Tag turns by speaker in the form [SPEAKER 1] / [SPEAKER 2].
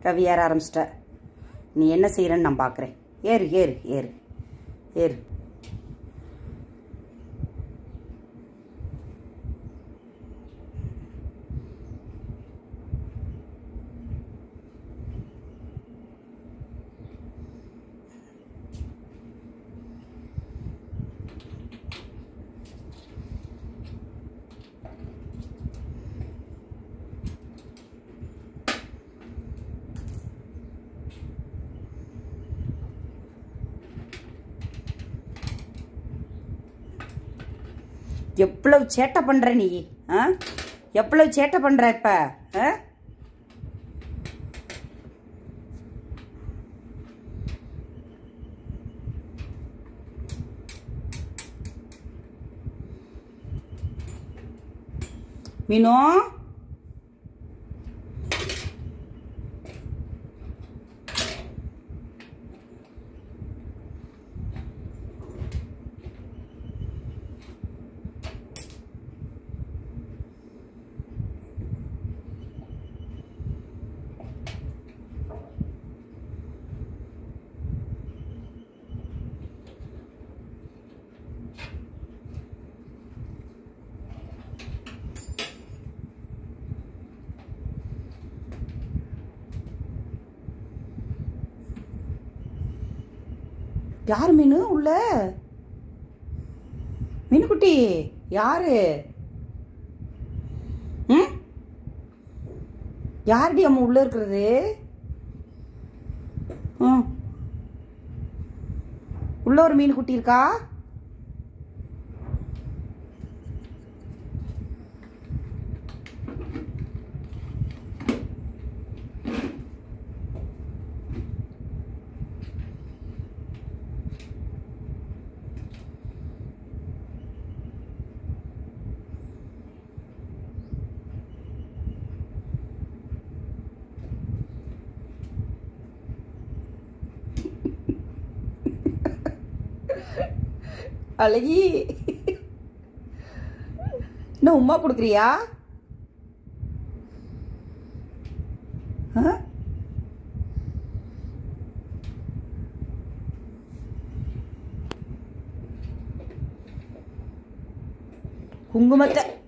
[SPEAKER 1] ரவி ஏற ஆரம்பிச்சிட்ட நீ என்ன செய்கிறன்னு நான் பார்க்குறேன் ஏறு ஏறு ஏறு ஏறு எவ்வளவு சேட்டை பண்ற நீ ஆ எவ்வளவு சேட்டை பண்ற இப்ப ஆ? மீனு யார் மீனு உள்ள மீனுக்குட்டி யாரு ம் யாருடி அம்மா உள்ள இருக்கிறது ம் உள்ள ஒரு மீன் குட்டி இருக்கா அழகி இன்னும் உமா கொடுக்குறியா ஆ? குங்குமத்தை